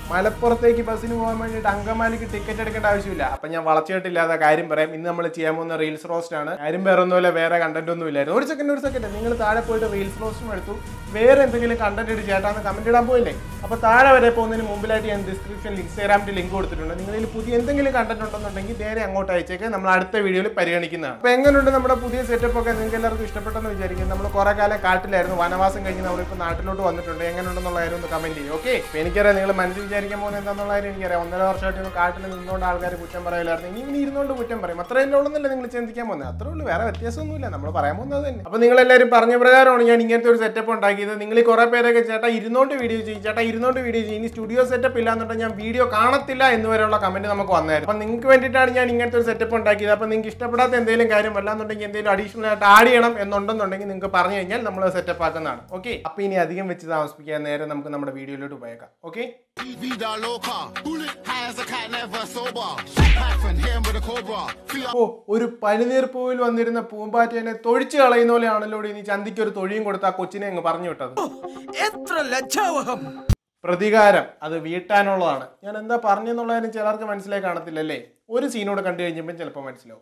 മലപ്പുറത്തേക്ക് ബസ്സിന് പോകാൻ വേണ്ടിയിട്ട് അങ്കമാലിക്ക് ടിക്കറ്റ് എടുക്കേണ്ട ആവശ്യമില്ല അപ്പൊ ഞാൻ വളച്ചിട്ടില്ലാത്ത കാര്യം പറയാം ഇന്ന് നമ്മൾ ചെയ്യാൻ പോകുന്ന റീൽസ് റോസ്റ്റ് ആണ് കാര്യം വേറെ ഒന്നുമില്ല വേറെ കണ്ടന്റ് ഒന്നും ഇല്ലായിരുന്നു ഒരു സെക്കൻഡ് ഒരു സെക്കൻഡ് നിങ്ങൾ താഴെ പോയിട്ട് റീൽസ് റോസ്റ്റും എടുത്തു വേറെ എന്തെങ്കിലും കണ്ടന്റ് ഇട്ട് ചേട്ടാന്ന് കമന്റ് ഇടാൻ പോയില്ലേ അപ്പൊ താഴെ വരെ പോകുന്നതിന് മുമ്പിലായിട്ട് ഞാൻ ഡിസ്ക്രിപ്ഷനിൽ ഇൻസ്റ്റാഗ്രാമിൽ ലിങ്ക് കൊടുത്തിട്ടുണ്ട് നിങ്ങളിൽ പുതിയ എന്തെങ്കിലും കണ്ടന്റ് ഉണ്ടെന്നുണ്ടെങ്കിൽ നേരെ അങ്ങോട്ട് അയച്ചേക്ക് നമ്മൾ അടുത്ത വീഡിയോയിൽ പരിഗണിക്കുന്നതാണ് അപ്പൊ എങ്ങനെയുണ്ട് നമ്മുടെ പുതിയ സെറ്റപ്പ് ഒക്കെ നിങ്ങൾക്ക് എല്ലാവർക്കും ഇഷ്ടപ്പെട്ടെന്ന് വിചാരിക്കും നമ്മൾ കുറെ കാലം കാട്ടിലായിരുന്നു വനവാസം കഴിഞ്ഞ് നമ്മളിപ്പോൾ നാട്ടിലോട്ട് വന്നിട്ടുണ്ട് എങ്ങനെയുണ്ടെന്നുള്ള കാര്യം ഒന്ന് കമന്റ് ചെയ്യും ഓക്കെ അപ്പൊ എനിക്കറിയാം നിങ്ങൾ മനസ്സിൽ വിചാരിക്കാൻ പോകുന്നത് എന്താണെന്നുള്ള കാര്യം എനിക്കറിയാം ഒന്നര വർഷമായിട്ട് ഒന്ന് കാട്ടിൽ നിന്നുകൊണ്ട് ആൾക്കാർ കുറ്റം പറയില്ലായിരുന്നു ഇനി ഇനി ഇരുന്നുകൊണ്ട് കുറ്റം പറയും അത്രയല്ലേ ഉള്ളെന്നല്ല നിങ്ങൾ ചിന്തിക്കാൻ പോകുന്നത് അത്രേ ഉള്ളൂ വേറെ വ്യത്യാസമൊന്നുമില്ല നമ്മൾ പറയാൻ പോകുന്നത് തന്നെ അപ്പൊ നിങ്ങൾ എല്ലാവരും പറഞ്ഞ പ്രകാരമാണ് ഞാൻ ഇങ്ങനത്തെ ഒരു സെറ്റപ്പ് ഉണ്ടാക്കിയത് നിങ്ങൾ ഈ കുറെ പേരൊക്കെ ചേട്ടാ ഇരുന്നോണ്ട് വീഡിയോ ചെയ്യും ചേട്ടാ ഇരുന്നോണ്ട് വീഡിയോ ചെയ്യും ഇനി സ്റ്റുഡിയോ സെറ്റപ്പ് ഇല്ലാന്നുണ്ടെങ്കിൽ ഞാൻ വീഡിയോ കാണത്തില്ല എന്ന് വരെയുള്ള കമന്റ് നമുക്ക് വന്നായിരുന്നു അപ്പൊ നിങ്ങൾക്ക് വേണ്ടിയിട്ടാണ് ഞാൻ ഇങ്ങനത്തെ ഒരു സെറ്റപ്പ് ഉണ്ടാക്കിയത് അപ്പൊ നിങ്ങൾക്ക് ഇഷ്ടപ്പെടാത്ത എന്തെങ്കിലും കാര്യം അല്ലാന്നുണ്ടെങ്കിൽ എന്തെങ്കിലും അഡീഷണൽ ആയിട്ട് ആഡ് ചെയ്യണം എന്നുണ്ടെന്നുണ്ടെങ്കിൽ നിങ്ങൾക്ക് പറഞ്ഞു കഴിഞ്ഞാൽ നമ്മൾ സെറ്റപ്പ് ആക്കുന്നതാണ് ഓക്കെ അപ്പൊ ഇനി അധികം വെച്ച് താമസിപ്പിക്കാൻ നേരെ നമുക്ക് നമ്മുടെ വീഡിയോയിലോട്ട് പോയേക്കാം okay Vida loca. High as a cat, never sober. Shot Python, hit him with a cobra. Feel ഓ ഒരു പനിനീർ പൂവിൽ വന്നിരുന്ന പൂമ്പാറ്റേനെ തൊഴിച്ചു കളയുന്ന പോലെയാണല്ലോ ഇനി ചന്തിക്ക് ഒരു തൊഴിയും കൊടുത്ത ആ കൊച്ചിനെ അങ്ങ് പറഞ്ഞു വിട്ടത് എത്ര ലജ്ജാവഹം പ്രതികാരം അത് വീട്ടാനുള്ളതാണ് ഞാൻ എന്താ പറഞ്ഞെന്നുള്ള കാര്യം ചിലർക്ക് മനസ്സിലായി കാണത്തില്ലല്ലേ ഒരു സീനോട് കണ്ടു കഴിഞ്ഞപ്പോൾ ചിലപ്പോൾ മനസ്സിലാവും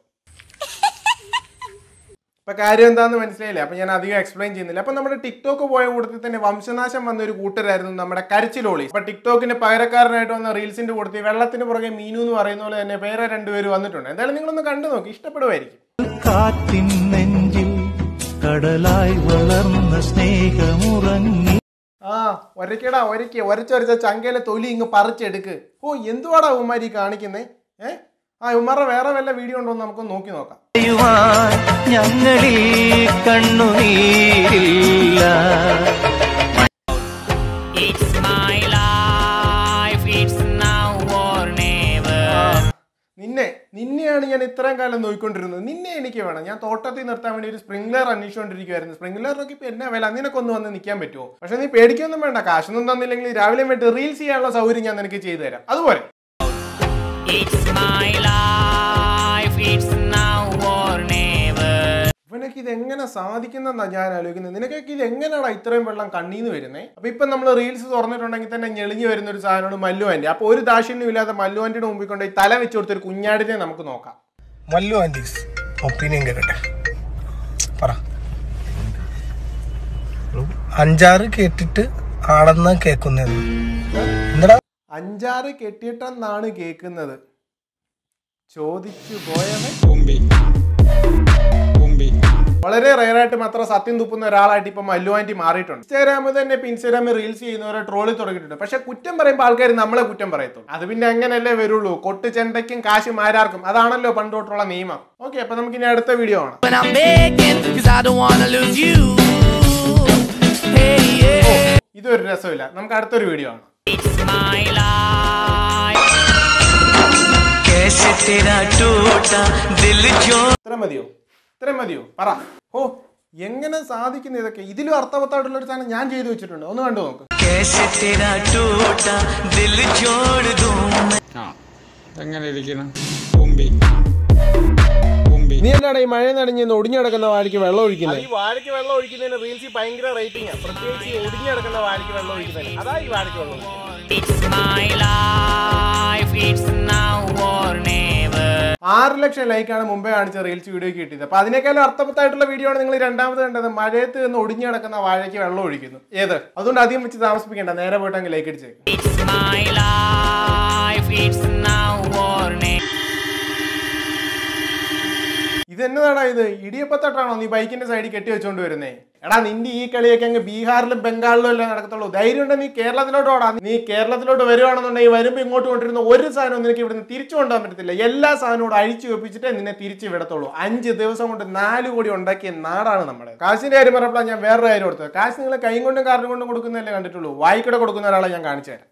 ഇപ്പൊ കാര്യം എന്താന്ന് മനസ്സിലായില്ലേ അപ്പൊ ഞാൻ അധികം എക്സ്പ്ലെയിൻ ചെയ്യുന്നില്ല അപ്പൊ നമ്മുടെ ടിക്ടോക്ക് പോയ കൂട്ടത്തിൽ തന്നെ വംശനാശം വന്ന ഒരു കൂട്ടരായിരുന്നു നമ്മുടെ കരച്ചിലോളി അപ്പൊ ടിക്ടോക്കിന് പകരക്കാരനായിട്ട് വന്ന റീൽസിന്റെ കൂട്ടത്തിൽ വെള്ളത്തിന് പുറകെ മീനു എന്ന് പറയുന്ന പോലെ തന്നെ വേറെ രണ്ടുപേര് വന്നിട്ടുണ്ട് എന്തായാലും നിങ്ങളൊന്ന് കണ്ടു നോക്കി ഇഷ്ടപ്പെടുമായിരിക്കും കാറ്റിൻ നെഞ്ചിൽ കടലായി വളർന്ന സ്നേഹമുറങ്ങി ആ ഒരക്കടാ ഒരയ്ക്ക് ഒരച്ചൊരച്ച ചങ്കയിലെ തൊലി ഇങ്ങ് പറിച്ചെടുക്ക് ഓ എന്തുവാടാ ഉമ്മാരി കാണിക്കുന്നേ ഏ ആ ഉമ്മാരുടെ വേറെ വല്ല വീഡിയോ ഉണ്ടോ എന്ന് നമുക്കൊന്ന് നോക്കി നോക്കാം യുവാൻ ഞങ്ങളിൽ കണ്ണുനീരില്ല It's my life, it's now or never. നിന്നെ നിന്നെയാണ് ഞാൻ ഇത്രയും കാലം നോക്കിക്കൊണ്ടിരുന്നത് നിന്നെ എനിക്ക് വേണം ഞാൻ തോട്ടത്തിൽ നിർത്താൻ വേണ്ടി ഒരു സ്പ്രിംഗ്ലർ അന്വേഷിച്ചുകൊണ്ടിരിക്കുവായിരുന്നു സ്പ്രിംഗ്ലറിനൊക്കെ ഇപ്പൊ എന്നാ വില നിനക്കൊന്ന് വന്ന് നിൽക്കാൻ പറ്റുമോ പക്ഷെ നീ പേടിക്കൊന്നും വേണ്ട കാശൊന്നും തന്നില്ലെങ്കിൽ രാവിലെ വേണ്ടി റീൽസ് ചെയ്യാനുള്ള സൗകര്യം ഞാൻ നിനക്ക് ചെയ്തു തരാം അതുപോലെ It's my life, it's now or never. ഇവനൊക്കെ ഇത് എങ്ങനെ സാധിക്കുന്നെന്നാ ഞാൻ ആലോചിക്കുന്നത് നിനക്കൊക്കെ ഇത് എങ്ങനെയാടാ ഇത്രയും വെള്ളം കണ്ണീന്ന് വരുന്നേ അപ്പൊ ഇപ്പൊ നമ്മൾ റീൽസ് തുറന്നിട്ടുണ്ടെങ്കിൽ തന്നെ ഞെളിഞ്ഞു വരുന്ന ഒരു സാധനമാണ് മല്ലു ആന്റി അപ്പൊ ഒരു ദാക്ഷിണ്യം ഇല്ലാതെ മല്ലു ആന്റിയുടെ മുമ്പിൽ കൊണ്ട് ഈ തല വെച്ച് കൊടുത്തൊരു കുഞ്ഞാടിനെ നമുക്ക് നോക്കാം മല്ലു ആൻറ്റീസ് ഒപ്പീനിയൻ കേൾക്കട്ടെ പറ അഞ്ചാറ് കേട്ടിട്ട് ആടെന്ന് കേൾക്കുന്നത് എന്താടാ അഞ്ചാറ് കെട്ടിയിട്ടെന്നാണ് കേൾക്കുന്നത് ചോദിച്ചു പോയവൻ വളരെ റയറായിട്ട് മാത്രം സത്യം തുപ്പുന്ന ഒരാളായിട്ട് ഇപ്പൊ മല്ലു ആന്റി മാറിയിട്ടുണ്ട് ഇൻസ്റ്റാഗ്രാമിൽ തന്നെ ഇപ്പൊ ഇൻസ്റ്റാഗ്രാമിൽ റീൽസ് ചെയ്യുന്നവരെ ട്രോളി തുടങ്ങിയിട്ടുണ്ട് പക്ഷെ കുറ്റം പറയുമ്പോൾ ആൾക്കാർ നമ്മളെ കുറ്റം പറയത്തുള്ളൂ അത് പിന്നെ അങ്ങനെയല്ലേ വരുള്ളൂ കൊട്ട് ചെണ്ടയ്ക്കും കാശും ആരാർക്കും അതാണല്ലോ പണ്ട് തൊട്ടുള്ള നിയമം ഓക്കെ അപ്പൊ നമുക്ക് ഇനി അടുത്ത വീഡിയോ ആണ് But I'm begging, cause I don't wanna lose you. Hey, yeah. ഇതൊരു രസമില്ല നമുക്ക് അടുത്തൊരു വീഡിയോ ആണ് It's my life. कैसे तेरा टूटा दिल जो ഇത്ര മതിയോ ഇത്ര മതിയോ പറ ഓ എങ്ങനെ സാധിക്കുന്നു ഇതൊക്കെ ഇതിലും അർത്ഥവത്തായിട്ടുള്ള ഒരു സാധനം ഞാൻ ചെയ്തു വെച്ചിട്ടുണ്ട് ഒന്ന് കണ്ടു നോക്ക് कैसे तेरा टूटा दिल जोड़ दूं मैं ആ എങ്ങനെ ഇരിക്കണം കുമ്പി കുമ്പി നീ എന്താണ് ഈ മഴ നനഞ്ഞ് ഒടിഞ്ഞു കിടക്കുന്ന വാഴയ്ക്ക് വെള്ളം ഒഴിക്കുന്നത് ഈ വാഴയ്ക്ക് വെള്ളം ഒഴിക്കുന്നതിന് റീൽസ് ഭയങ്കര റേറ്റിംഗ് പ്രത്യേകിച്ച് ഈ ഒടിഞ്ഞു കിടക്കുന്ന വാഴയ്ക്ക് വെള്ളം ഒഴിക്കുന്നതിന് അതാ ഈ വാഴയ്ക്ക് വെള്ളം ഒഴിക്കുന്നത്. It's my life, it's now or never. ആറ് ലക്ഷം ലൈക്കാണ് മുമ്പേ കാണിച്ച റീൽസ് വീഡിയോ കിട്ടിയത് അപ്പൊ അതിനേക്കാളും അർത്ഥവത്തായിട്ടുള്ള വീഡിയോ ആണ് നിങ്ങൾ രണ്ടാമത് കണ്ടത് മഴയത്ത് നിന്ന് ഒടിഞ്ഞു കിടക്കുന്ന വാഴയ്ക്ക് വെള്ളം ഒഴിക്കുന്നു ഏത് അതുകൊണ്ട് അധികം വെച്ച് താമസിപ്പിക്കേണ്ട നേരെ പോയിട്ട് അങ്ങ് ലൈക്ക് അടിച്ചേക്ക് It's my life, it's now or never. ഇത് എന്നതാടാ ഇത് ഇടിയപ്പത്തട്ടാണോ നീ ബൈക്കിന്റെ സൈഡിൽ കെട്ടി വെച്ചോണ്ട് വരുന്നേ എടാ നിന്റെ ഈ കളിയൊക്കെ അങ്ങ് ബീഹാറിലും ബംഗാളിലും അല്ലേ നടക്കത്തുള്ളൂ ധൈര്യം ഉണ്ടെങ്കിൽ നീ കേരളത്തിലോട്ട് ഓടാ നീ കേരളത്തിലോട്ട് വരുവാണെന്നുണ്ടെങ്കിൽ വരുമ്പോൾ ഇങ്ങോട്ട് കൊണ്ടിരുന്ന ഒരു സാധനവും നിനക്ക് ഇവിടുന്ന് തിരിച്ചു കൊണ്ടുപോകാൻ പറ്റത്തില്ല എല്ലാ സാധനവും കൂടെ അഴിച്ചു വെപ്പിച്ചിട്ടേ നിന്നെ തിരിച്ചു വിടത്തുള്ളൂ അഞ്ച് ദിവസം കൊണ്ട് നാല് കോടി ഉണ്ടാക്കിയ നാടാണ് നമ്മുടെ കാശിന്റെ കാര്യം പറഞ്ഞപ്പോഴാണ് ഞാൻ വേറൊരു കാര്യം കൊടുത്തത് കാശ് നിങ്ങൾ കൈ കൊണ്ടും കാർഡും കൊണ്ടും കൊടുക്കുന്നതല്ലേ കണ്ടിട്ടുള്ളൂ വായിക്കൂടെ കൊടുക്കുന്ന ഒരാളെ ഞാൻ കാണിച്ചു തരാം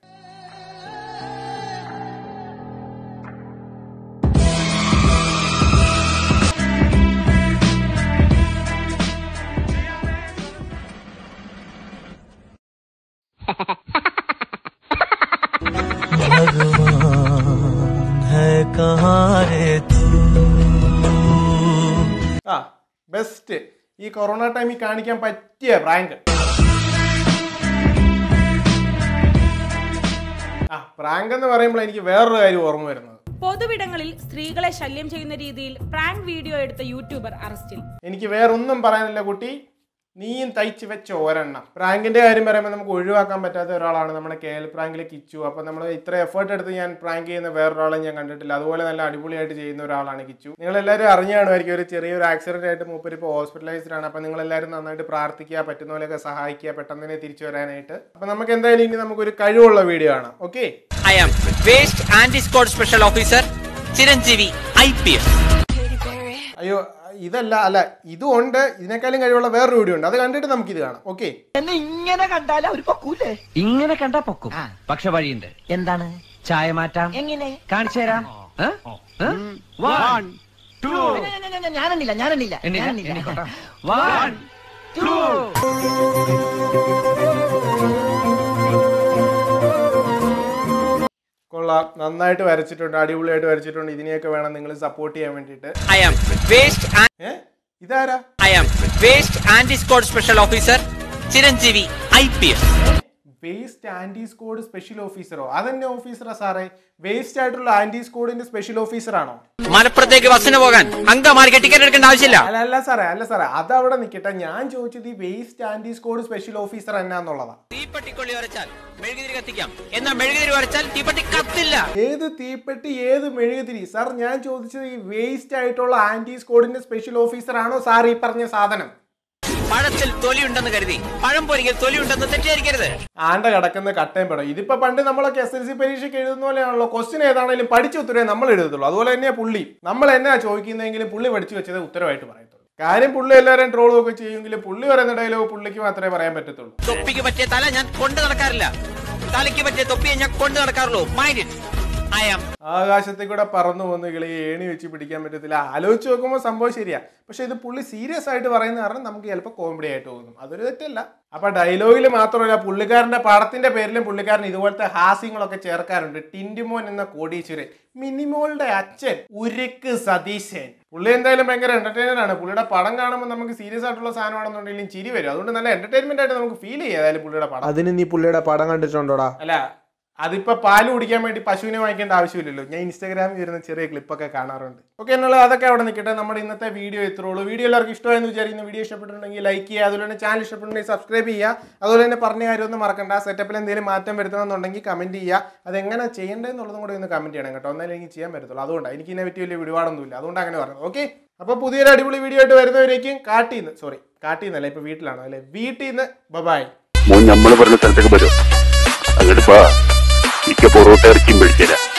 भगवान है कहाँ रे तू ആ ബെസ്റ്റ് ഈ കൊറോണ ടൈമിൽ കാണിക്കാൻ പറ്റിയ പ്രാങ്ക് ആ പ്രാങ്ക് എന്ന് പറയുമ്പോൾ എനിക്ക് വേറൊരു കാര്യം ഓർമ്മ വരുന്നത് പൊതുവിടങ്ങളിൽ സ്ത്രീകളെ ശല്യം ചെയ്യുന്ന രീതിയിൽ പ്രാങ്ക് വീഡിയോ എടുത്ത യൂട്യൂബർ അറസ്റ്റിൽ എനിക്ക് വേറൊന്നും പറയാനില്ല കുട്ടി നീയും തയ്ച്ച് വെച്ച ഒരെണ്ണം പ്രാങ്കിന്റെ കാര്യം പറയുമ്പോൾ നമുക്ക് ഒഴിവാക്കാൻ പറ്റാത്ത ഒരാളാണ് നമ്മുടെ കെ എൽ പ്രാങ്കിലെ കിച്ചു അപ്പോൾ നമ്മൾ ഇത്ര എഫേർട്ട് എടുത്ത് ഞാൻ പ്രാങ്ക് ചെയ്യുന്ന വേറൊരാളെ ഞാൻ കണ്ടിട്ടില്ല അതുപോലെ നല്ല അടിപൊളിയായിട്ട് ചെയ്യുന്ന ഒരാളാണ് കിച്ചു നിങ്ങൾ എല്ലാവരും അറിഞ്ഞു കാണുമായിരിക്കും ഒരു ചെറിയൊരു ആക്സിഡന്റ് ആയിട്ട് മൂപ്പര് ഇപ്പോൾ ഹോസ്പിറ്റലൈസ്ഡ് ആണ് അപ്പോൾ നിങ്ങൾ എല്ലാവരും നന്നായിട്ട് പ്രാർത്ഥിക്കുക പറ്റുന്ന പോലെയൊക്കെ സഹായിക്കുക പെട്ടെന്ന് തന്നെ തിരിച്ചു വരാനായിട്ട് അപ്പോൾ നമുക്ക് എന്തായാലും ഇനി നമുക്കൊരു കഴിവുള്ള വീഡിയോ ആണ് okay I am Waste Anti-Squad Special Officer Chiranjeevi IPS. അയ്യോ ഇതല്ല അല്ല ഇതും ഉണ്ട് ഇതിനേക്കാളും കഴിവുള്ള വേറൊരു വീഡിയോ ഉണ്ട് അത് കണ്ടിട്ട് നമുക്ക് ഇത് കാണാം ഓക്കെ ഇങ്ങനെ കണ്ടാ പൊക്കും പക്ഷെ വഴിയുണ്ട് എന്താണ് ചായ മാറ്റാം എങ്ങനെ കാണിച്ചു തരാം ഞാനെണ്ണില്ല ഞാനെണ്ണില്ല വൺ ടു കൊള്ളാം നന്നായിട്ട് വരച്ചിട്ടുണ്ട് അടിപൊളിയായിട്ട് വരച്ചിട്ടുണ്ട് ഇതിനെയൊക്കെ വേണം നിങ്ങൾ സപ്പോർട്ട് ചെയ്യാൻ വേണ്ടിയിട്ട് I am Waste An- ഏ ഇതാരാ I am Waste Anti-Squad Special Officer Chiranjeevi IPS. Waste anti squad special ഓഫീസറോ അതെന്നെ ഓഫീസറാ സാറേ വേസ്റ്റ് ആയിട്ടുള്ള ആന്റി സ്കോഡിന്റെ സ്പെഷ്യൽ ഓഫീസറാണോ മലപ്പുറത്തേക്ക് ബസ്സിന് പോകാൻ അങ്കമാർക്ക് ടിക്കറ്റ് എടുക്കേണ്ട ആവശ്യമില്ല അല്ല അല്ല സാറേ അല്ല സാറേ അത് അവിടെ നിൽക്കട്ടെ ഞാൻ ചോദിച്ചത് ഈ waste anti squad special officer എന്നാന്നുള്ളതാ തീപ്പെട്ടിക്കൊള്ളി വരച്ചാൽ മെഴുകുതിരി കത്തിക്കാം എന്നാൽ മെഴുകുതിരി വരച്ചാൽ തീപ്പെട്ടി കത്തില്ല ഏത് തീപ്പെട്ടി ഏത് മെഴുകുതിരി സാർ ഞാൻ ചോദിച്ചത് ഈ വേസ്റ്റ് ആയിട്ടുള്ള ആന്റി സ്കോഡിന്റെ സ്പെഷ്യൽ ഓഫീസർ ആണോ സാർ ഈ പറഞ്ഞ സാധനം പഴത്തിൽ തൊലിയുണ്ടെന്ന് കരുതി പഴം പൊരിക്കൽ തൊലിയുണ്ടെന്ന് തെറ്റിദ്ധരിക്കരുത് ആണ്ട കിടക്കുന്ന കട്ടയും പെടും ഇതിപ്പോ പണ്ട് നമ്മളൊക്കെ എസ് എൽ സി പരീക്ഷയ്ക്ക് എഴുതുന്ന പോലെയാണല്ലോ ക്വസ്റ്റ്യൻ ഏതാണെങ്കിലും പഠിച്ച ഉത്തരവേ നമ്മൾ എഴുതത്തുള്ളൂ അതുപോലെ തന്നെയാ പുള്ളി നമ്മൾ എന്നാ ചോദിക്കുന്നതെങ്കിലും പുള്ളി പഠിച്ചു വെച്ചത് ഉത്തരവായിട്ട് പറയത്തുള്ളൂ കാര്യം പുള്ളി എല്ലാവരും ട്രോളും ഒക്കെ ചെയ്യുമെങ്കിലും പുള്ളി പറയുന്ന ഡയലോഗ് പുള്ളിക്ക് മാത്രമേ പറയാൻ പറ്റത്തുള്ളൂ തൊപ്പിക്ക് പറ്റിയ തല ഞാൻ കൊണ്ട് നടക്കാറില്ല തലയ്ക്ക് പറ്റിയ തൊപ്പിയെ ഞാൻ കൊണ്ട് നടക്കാറുള്ളൂ മൈൻഡ് ഇറ്റ് ഐ ആം ആകാശത്തിൽ കൂടെ പറന്നു പോകുന്ന കിളി ഏണി വെച്ച് പിടിക്കാൻ പറ്റത്തില്ല ആലോചിച്ച് നോക്കുമ്പോൾ സംഭവം ശരിയാ പക്ഷെ ഇത് പുള്ളി സീരിയസ് ആയിട്ട് പറയുന്ന കാരണം നമുക്ക് ചിലപ്പോൾ കോമഡി ആയിട്ട് തോന്നും അതൊരു തെറ്റല്ല അപ്പൊ ഡയലോഗിൽ മാത്രമല്ല പുള്ളിക്കാരന്റെ പടത്തിന്റെ പേരിലും പുള്ളിക്കാരൻ ഇതുപോലത്തെ ഹാസ്യങ്ങളൊക്കെ ചേർക്കാറുണ്ട് ടിൻറ്റുമോൻ എന്ന കോടീശ്വരൻ മിനിമോളുടെ അച്ഛൻ ഉരുക്ക് സതീശൻ പുള്ളി എന്തായാലും ഭയങ്കര എന്റർടൈനർ ആണ് പുള്ളിയുടെ പടം കാണുമ്പോൾ നമുക്ക് സീരിയസ് ആയിട്ടുള്ള സാധനമാണെന്നുണ്ടെങ്കിലും ചിരി വരും അതുകൊണ്ട് നല്ല എന്റർടൈൻമെന്റ് ആയിട്ട് നമുക്ക് ഫീൽ ചെയ്യാം ഏതായാലും പുള്ളിയുടെ പടം അതിന് നീ പുള്ളിയുടെ പടം കണ്ടിട്ടുണ്ടോടാ അല്ല അതിപ്പോ പാല് കുടിക്കാൻ വേണ്ടി പശുവിനെ വാങ്ങിക്കേണ്ട ആവശ്യമില്ലല്ലോ ഞാൻ ഇൻസ്റ്റാഗ്രാമിൽ വരുന്ന ചെറിയ ക്ലിപ്പൊക്കെ കാണാറുണ്ട് ഓക്കെ എന്നുള്ള അതൊക്കെ അവിടെ നിൽക്കട്ടെ നമ്മുടെ ഇന്നത്തെ വീഡിയോ ഇത്രേ ഉള്ളൂ വീഡിയോ എല്ലാവർക്കും ഇഷ്ടമായെന്ന് വിചാരിക്കുന്ന വീഡിയോ ഇഷ്ടപ്പെട്ടിട്ടുണ്ടെങ്കിൽ ലൈക്ക് ചെയ്യുക അതുപോലെ തന്നെ ചാനൽ ഇഷ്ടപ്പെട്ടുണ്ടെങ്കിൽ സബ്സ്ക്രൈബ് ചെയ്യുക അതുപോലെ തന്നെ പറഞ്ഞ കാര്യമൊന്നും മറക്കണ്ട സെറ്റപ്പിൽ എന്തെങ്കിലും മാറ്റം വരുത്തണമെന്നുണ്ടെങ്കിൽ കമന്റ് ചെയ്യുക അതെങ്ങനെ ചെയ്യേണ്ടതെന്നുള്ളതും കൂടെ ഒന്ന് കമന്റ് ചെയ്യണം കേട്ടോ എന്നാലും എനിക്ക് ചെയ്യാൻ പറ്റത്തുള്ളൂ അതുകൊണ്ടാണ് എനിക്ക് ഇതിനെ പറ്റി വലിയ ഒരുപാടൊന്നുമില്ല അതുകൊണ്ട് അങ്ങനെ പറഞ്ഞത് ഓക്കെ അപ്പോൾ പുതിയൊരു അടിപൊളി വീഡിയോ ആയിട്ട് വരുന്നവരേക്കും കാട്ടിൽ നിന്ന് സോറി കാട്ടിൽ നിന്നല്ല ഇപ്പോൾ വീട്ടിലാണ് അല്ലേ വീട്ടിൽ നിന്ന് ബബായ് മോൻ നമ്മൾ പറഞ്ഞ സ്ഥലത്തേക്ക് വരും അങ്ങോട്ട് വാ ഇക്ക പൊറോട്ട ഇറച്ചിയും പിടിച്ചേരാ